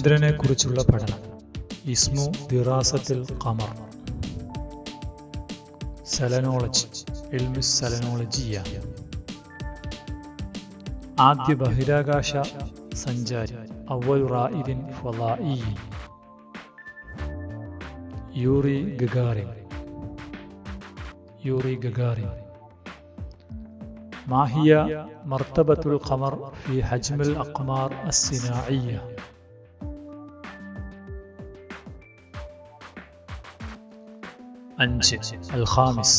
ചന്ദ്രനെ കുറിച്ചുള്ള പഠനം ഇസ്മു ദിറാസത്തിൽ ഖമർ സെലനോളജി ഇൽമിസ് സെലനോളജിയ ആദ്യ ബഹിരാകാശ സഞ്ചാരി അവൽ റായിദിൻ ഫലായി യൂറി ഗഗാറിൻ യൂറി ഗഗാറിൻ ما هي مرتبة القمر في حجم الأقمار الصناعية؟ അഞ്ച് അൽഖാമിസ്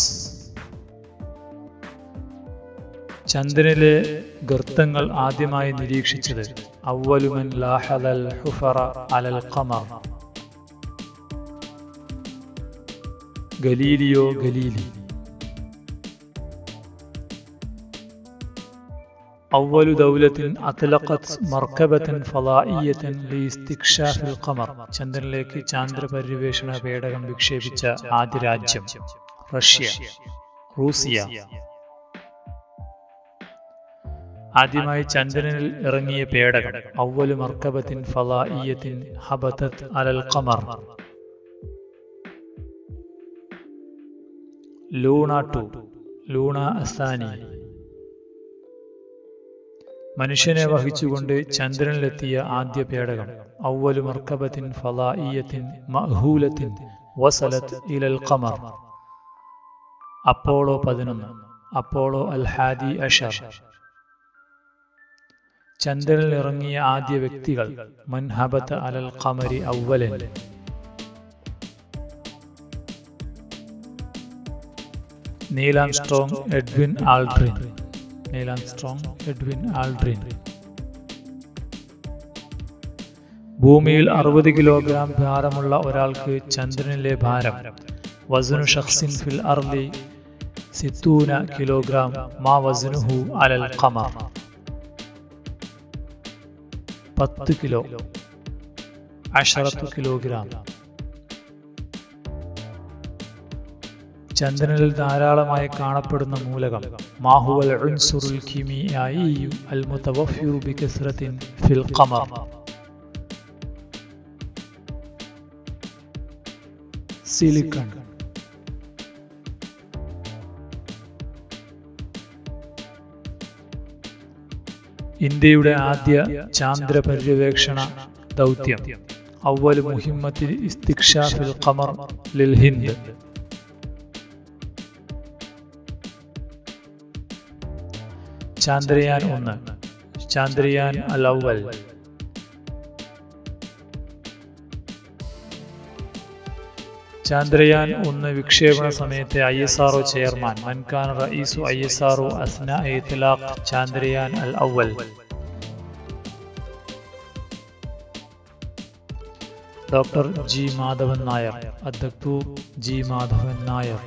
ചന്ദ്രനിലെ ഗർത്തങ്ങൾ ആദ്യമായി നിരീക്ഷിച്ചത് അവലുമൻ ലാഹലൽ ഹുഫറ അലൽ ഖമർ ഗലീലിയോ ഗലീലി أول دولة أطلقت مركبة فضائية لاستكشاف القمر ചന്ദ്രനിലേക്ക് ചാന്ദ്ര പര്യവേഷണ പേടകം വിക്ഷേപിച്ച ആദ്യ രാജ്യം റഷ്യ റൂസിയ ആദ്യമായി ചന്ദ്രനിൽ ഇറങ്ങിയ പേടകം ഔവലു മർക്കബത്തിൻ ഫലായിയത്തിൻ ഹബത്തത് അലൽ ഖമർ ലൂണ ടു ലൂണ അസാനി മനുഷ്യനെ വഹിച്ചുകൊണ്ട് ചന്ദ്രനിലെത്തിയ ആദ്യ പേടകം ഔവലു മർക്കബത്തിൻ ഫലായിയത്തിൻ മഹൂലത്തിൻ വസലത്ത് ഇലൽ ഖമർ അപ്പോളോ പതിനൊന്ന് അപ്പോളോ അൽ ഹാദി അഷർ ചന്ദ്രനിൽ ഇറങ്ങിയ ആദ്യ വ്യക്തികൾ മൻഹബത്ത് അലൽ ഖമരി ഔവലൻ Neil Armstrong Edwin Aldrin Neil Armstrong Edwin Aldrin ഭൂമിയിൽ അറുപത് കിലോഗ്രാം ഭാരമുള്ള ഒരാൾക്ക് ചന്ദ്രനിലെ ഭാരം വസനു ഷഖ്സിൻ ഫിൽ അർലി സിത്തൂന കിലോഗ്രാം മാ വസനുഹു അലൽ ഖമർ പത്ത് കിലോ അഷറത്ത് കിലോഗ്രാം ചന്ദ്രനിൽ ധാരാളമായി കാണപ്പെടുന്ന മൂലകം മാഹുവൽ ഉൻസുറുൽ കിമിയായി അൽ മുതവഫിറു ബികസ്റത്തിൻ ഫിൽ ഖമർ സിലിക്കൺ ഇന്ത്യയുടെ ആദ്യ ചാന്ദ്ര പര്യവേക്ഷണ ദൗത്യം അവൽ മുഹിമ്മത്തിൽ ഇസ്തിക്ഷാഫിൽ ഖമർ ലിൽ ഹിന്ദ് ചാന്ദ്രയാൻ ഒന്ന് ചാന്ദ്രയാൻ അൽ അവൽ ചാന്ദ്രയാൻ ഒന്ന് വിക്ഷേപണ സമയത്തെ ഐ എസ് ആർഒ ചെയർമാൻ മൻകാൻ റയീസു ഐ എസ് ആർഒ അസ്ന ഇത്ലാഖ് ചാന്ദ്രയാൻ അൽ അവൽ ഡോക്ടർ ജി മാധവൻ നായർ അദ്ദക്തൂർ ജി മാധവൻ നായർ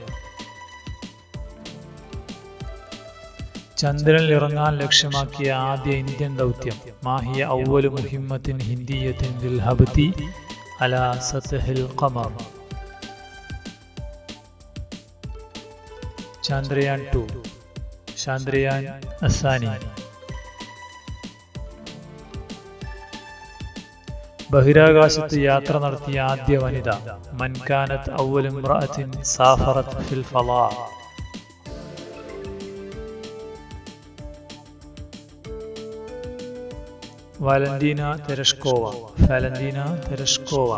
ചന്ദ്രനിൽ ഇറങ്ങാൻ ലക്ഷ്യമാക്കിയ ആദ്യ ഇന്ത്യൻ ദൗത്യം മാഹിയ ഔവലു മുഹിമ്മത്തിൻ ഹിന്ദിയത്തിൻ ദിൽ ഹബത്തി അല സത്ഹിൽ ഖമർ ചന്ദ്രയാൻ ടു ചന്ദ്രയാൻ അസാനി ബഹിരാകാശത്ത് യാത്ര നടത്തിയ ആദ്യ വനിത മൻകാനത്ത് ഔവലും സാഫറത്ത് ഫിൽ ഫലാ വാലന്റീന തെരഷ്കോവ വാലന്റീന തെരഷ്കോവ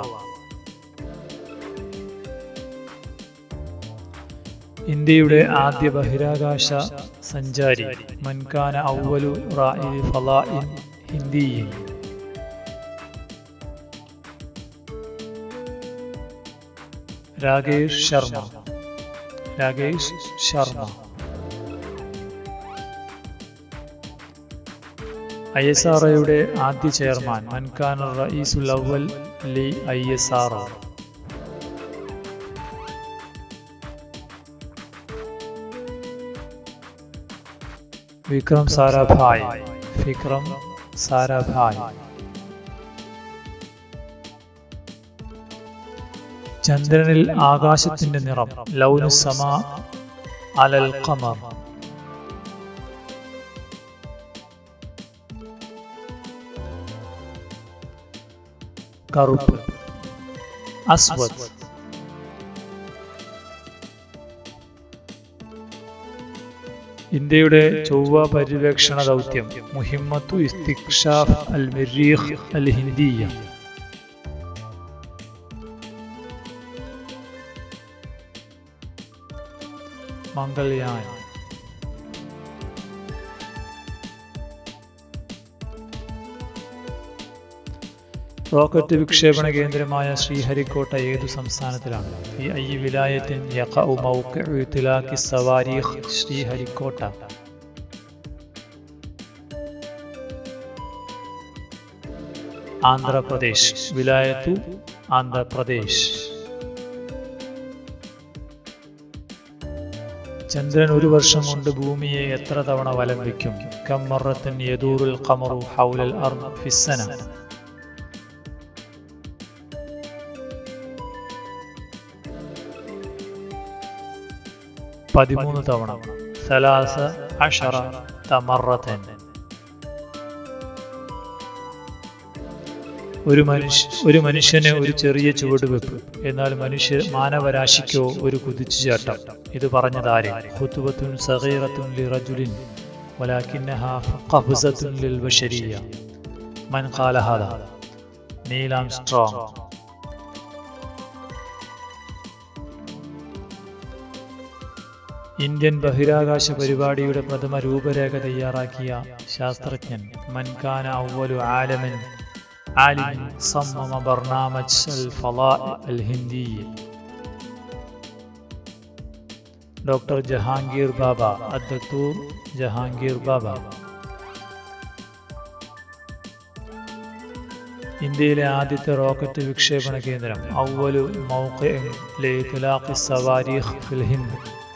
ഇന്ത്യയുടെ ആദ്യ ബഹിരാകാശ സഞ്ചാരി മൻകാന ഔവലു റായി ഫലാഇൻ ഹിന്ദിയിൽ Rakesh Sharma Rakesh Sharma I S R ഒയുടെ ആദ്യ ചെയർമാൻ മൻകാൻ റയീസുൽ അവൽ ലി I S R O Vikram Sarabhai Vikram Sarabhai ചന്ദ്രനിൽ ആകാശത്തിന്റെ നിറം ലൗനു സമ അലൽ ഖമർ കറുപ്പ് അസ്വദ് ഇന്ത്യയുടെ ചൊവ്വ പര്യവേക്ഷണ ദൗത്യം മുഹിമ്മത്തു ഇസ്തിക്ഷാഫ് അൽ മിരീഖ് അൽ ഹിന്ദിയ മംഗൾയാൻ റോക്കറ്റ് വിക്ഷേപണ കേന്ദ്രമായ ശ്രീഹരിക്കോട്ട ഏതു സംസ്ഥാനത്തിലാണ് ഈ ഐ വിലായത്തിൻ യഖഉ മൗഖിഉ ഇത്ലാഖി സവാരീഖ് ശ്രീഹരിക്കോട്ട ആന്ധ്രാപ്രദേശ് വിലായത്തു ആന്ധ്രാപ്രദേശ് ചന്ദ്രൻ ഒരു വർഷം കൊണ്ട് ഭൂമിയെ എത്ര തവണ വലം വയ്ക്കും കം മറത്തിൻ യദൂറുൽ ഖമറു ഹൗലൽ അർദ് ഫിസ്സന പതിമൂന്ന് തവണ സലാസ അഷറ തമറത്തൻ ഒരു മനുഷ്യ ഒരു മനുഷ്യന് ഒരു ചെറിയ ചുവടുവെപ്പ് എന്നാൽ മനുഷ്യ മാനവരാശിക്കോ ഒരു കുതിച്ചുചാട്ടം ഇത് പറഞ്ഞതാരെ ഹുത്തുബത്തുൻ സഗീറത്തുൻ ലിറജുലിൻ ولكنها قفزة للبشرية من قال هذا നീൽ ആംസ്ട്രോങ് ഇന്ത്യൻ ബഹിരാകാശ പരിപാടിയുടെ പ്രഥമ രൂപരേഖ തയ്യാറാക്കിയ ശാസ്ത്രജ്ഞൻ മൻകാന ഔവലു ആലമൻ ആലിം സമ്മമ ബർണാമജ് അൽ ഫലാ അൽ ഹിന്ദി ഡോക്ടർ ജഹാംഗീർ ബാബ അദ്ദത്തൂർ ജഹാംഗീർ ബാബ ഇന്ത്യയിലെ ആദ്യത്തെ റോക്കറ്റ് വിക്ഷേപണ കേന്ദ്രം ഔവലു മൗഖിഇൻ ലിഇത്ലാഖി സവാരീഖ് ഫിൽ ഹിന്ദ്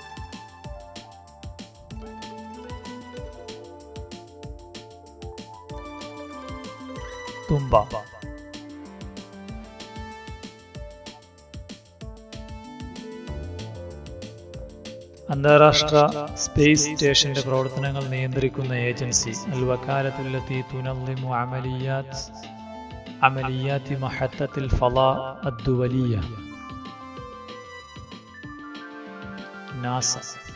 തുമ്പ അന്താരാഷ്ട്ര സ്പേസ് സ്റ്റേഷന്റെ പ്രവർത്തനങ്ങൾ നിയന്ത്രിക്കുന്ന ഏജൻസി അൽ വക്കാലത്തുല്ലത്തി തുനല്ലിമു അമലിയാത്ത് അമലിയാത്തി മഹത്തത്തിൽ ഫലാ അദ്ദുവലിയ നാസ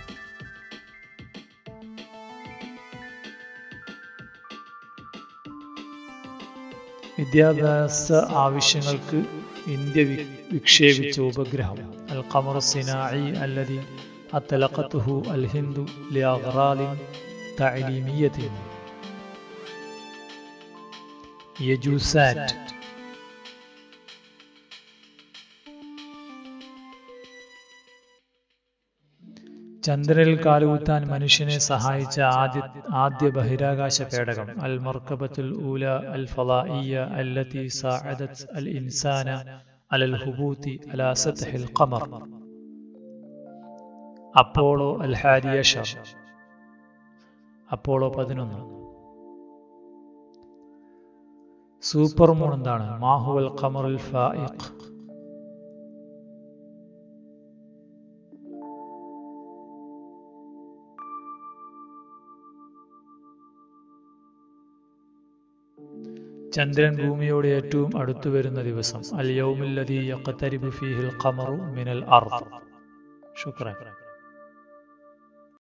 വിദ്യാഭ്യാസ ആവശ്യങ്ങൾക്ക് ഇന്ത്യ വി- വിക്ഷേപിച്ച ഉപഗ്രഹം അൽ ഖമർ സിനായി അല്ലതി അത്തലഖത്തുഹു അൽ ഹിന്ദു ലിഅഗ്റാലിൻ തഅലീമിയത്തിൻ യജൂസാറ്റ് ചന്ദ്രനിൽ കാലുകുത്താൻ മനുഷ്യനെ സഹായിച്ച ആദ്യ ആദ്യ ബഹിരാകാശ പേടകം അൽ മർക്കബത്തുൽ ഊല അൽ ഫലാഇയ അല്ലത്തി സാഅദത് അൽ ഇൻസാന അലൽ ഹുബൂത്തി അലാ സത്ഹിൽ ഖമർ അപ്പോളോ അൽ ഹാദിയ ഷർ അപ്പോളോ പതിനൊന്ന് സൂപ്പർ മൂൺ എന്താണ് മാഹുവൽ ഖമറുൽ ഫായിഖ് ചന്ദ്രൻ ഭൂമിയോട് ഏറ്റവും അടുത്തു വരുന്ന ദിവസം അൽ യൗമില്ലദീ യഖ്തരിബു ഫീഹിൽ ഖമറു മിനൽ അർദ് ശുക്രൻ